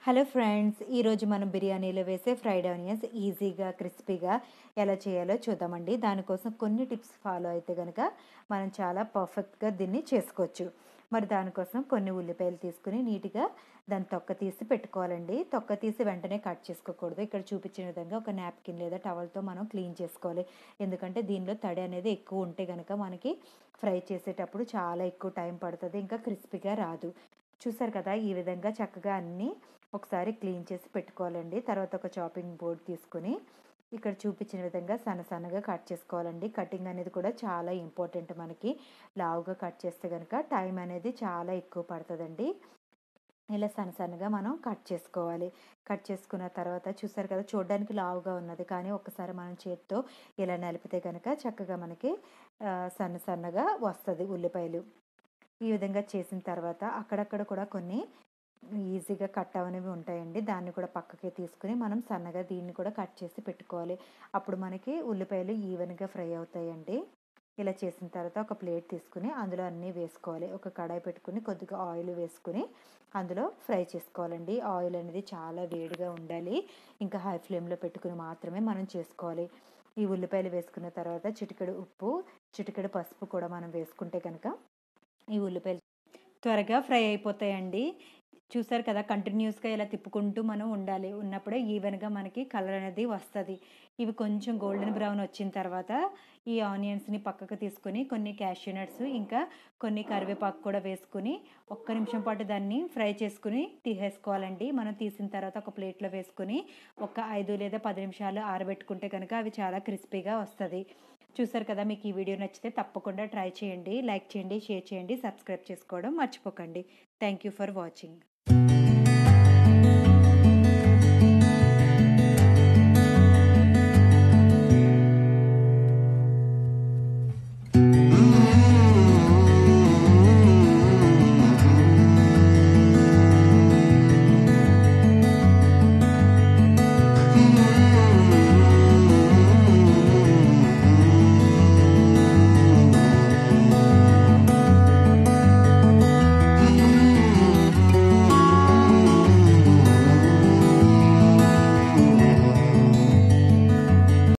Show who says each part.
Speaker 1: hello friends ఈరోజు మనం బిర్యానీలో వేసే ఫ్రైడ్ ఆనియన్స్ ఈజీగా క్రిస్పీగా ఎలా చేయాలో చూద్దామండి దానికోసం కొన్ని టిప్స్ ఫాలో అయితే కనుక మనం చాలా పర్ఫెక్ట్గా దీన్ని చేసుకోవచ్చు మరి దానికోసం కొన్ని ఉల్లిపాయలు తీసుకుని నీట్గా దాని తొక్క తీసి పెట్టుకోవాలండి తొక్క తీసి వెంటనే కట్ చేసుకోకూడదు ఇక్కడ చూపించిన విధంగా ఒక నాప్కిన్ లేదా టవల్తో మనం క్లీన్ చేసుకోవాలి ఎందుకంటే దీనిలో తడి అనేది ఎక్కువ ఉంటే కనుక మనకి ఫ్రై చేసేటప్పుడు చాలా ఎక్కువ టైం పడుతుంది ఇంకా క్రిస్పీగా రాదు చూసారు కదా ఈ విధంగా చక్కగా అన్నీ ఒకసారి క్లీన్ చేసి పెట్టుకోవాలండి తర్వాత ఒక చాపింగ్ బోర్డ్ తీసుకుని ఇక్కడ చూపించిన విధంగా సన్న సన్నగా కట్ చేసుకోవాలండి కటింగ్ అనేది కూడా చాలా ఇంపార్టెంట్ మనకి లావుగా కట్ చేస్తే కనుక టైం అనేది చాలా ఎక్కువ పడుతుందండి ఇలా సన్న సన్నగా మనం కట్ చేసుకోవాలి కట్ చేసుకున్న తర్వాత చూసారు కదా చూడడానికి లావుగా ఉన్నది కానీ ఒకసారి మనం చేతితో ఇలా నలిపితే కనుక చక్కగా మనకి సన్న సన్నగా వస్తుంది ఉల్లిపాయలు ఈ విధంగా చేసిన తర్వాత అక్కడక్కడ కూడా కొన్ని ఈజీగా కట్ అవనివి ఉంటాయండి దాన్ని కూడా పక్కకి తీసుకుని మనం సన్నగా దీన్ని కూడా కట్ చేసి పెట్టుకోవాలి అప్పుడు మనకి ఉల్లిపాయలు ఈవెన్గా ఫ్రై అవుతాయండి ఇలా చేసిన తర్వాత ఒక ప్లేట్ తీసుకుని అందులో అన్నీ వేసుకోవాలి ఒక కడాయి పెట్టుకుని కొద్దిగా ఆయిల్ వేసుకుని అందులో ఫ్రై చేసుకోవాలండి ఆయిల్ అనేది చాలా వేడిగా ఉండాలి ఇంకా హై ఫ్లేమ్లో పెట్టుకుని మాత్రమే మనం చేసుకోవాలి ఈ ఉల్లిపాయలు వేసుకున్న తర్వాత చిటికెడు ఉప్పు చిటికెడు పసుపు కూడా మనం వేసుకుంటే కనుక ఈ ఉల్లిపాయలు త్వరగా ఫ్రై అయిపోతాయండి చూసారు కదా కంటిన్యూస్గా ఇలా తిప్పుకుంటూ మనం ఉండాలి ఉన్నప్పుడే ఈవెన్గా మనకి కలర్ అనేది వస్తుంది ఇవి కొంచెం గోల్డెన్ బ్రౌన్ వచ్చిన తర్వాత ఈ ఆనియన్స్ని పక్కకు తీసుకొని కొన్ని క్యాష్యూ నట్స్ ఇంకా కొన్ని కరివేపాకు కూడా వేసుకుని ఒక్క నిమిషం పాటు దాన్ని ఫ్రై చేసుకుని తీసేసుకోవాలండి మనం తీసిన తర్వాత ఒక ప్లేట్లో వేసుకుని ఒక ఐదు లేదా పది నిమిషాలు ఆరబెట్టుకుంటే కనుక అవి చాలా క్రిస్పీగా వస్తుంది చూసారు కదా మీకు ఈ వీడియో నచ్చితే తప్పకుండా ట్రై చేయండి లైక్ చేయండి షేర్ చేయండి సబ్స్క్రైబ్ చేసుకోవడం మర్చిపోకండి థ్యాంక్ యూ ఫర్ వాచింగ్